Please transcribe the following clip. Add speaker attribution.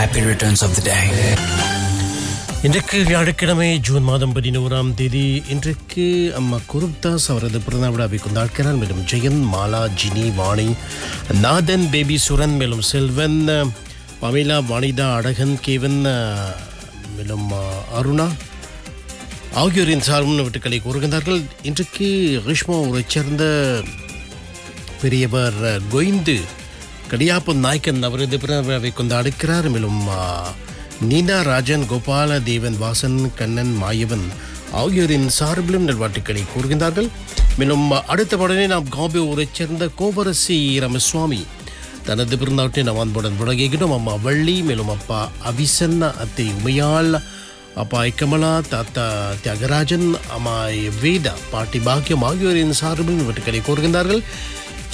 Speaker 1: happy returns of the day.
Speaker 2: இன்றைக்கு வியாழக்கிழமை June மாதம் பதினோராம் தேதி இன்றைக்கு அம்மா குருப்தாஸ் அவரது பிறந்த விழாவை கொண்டாடுகிறார் மேலும் ஜெயன் மாலா ஜினி வாணி நாதன் பேபி சுரன் மேலும் செல்வன் பமிலா வனிதா அழகன் கேவன் மேலும் அருணா ஆகியோரின் சார்பும் வீட்டுக்களை கூறுகின்றார்கள் இன்றைக்கு ரிஷ்மா ஊரைச் சேர்ந்த பெரியவர் கொய்ந்து கடியாப்பம் நாய்க்கன் அவரது பிறவை கொண்டாடுக்கிறார் மேலும் ஆ, நீனா ராஜன் கோபால தேவன் வாசன் கண்ணன் மாயவன் ஆகியோரின் சார்பிலும் நல்வாழ்த்துக்களை கூறுகின்றார்கள் மேலும் அடுத்த உடனே நாம் காபி ஊரைச் சேர்ந்த கோபரசி ரமசுவாமி தனது பிறந்தாட்டை நாம் அன்புடன் விலகிக்கிட்டோம் அம்மா வள்ளி மேலும் அப்பா அவிசன் அத்தை உமையாள் அப்பா கமலா தாத்தா தியாகராஜன் அம்மா வேதா பாட்டி பாக்கியம் ஆகியோரின் சார்பில் இவற்றுக்களை கூறுகின்றார்கள்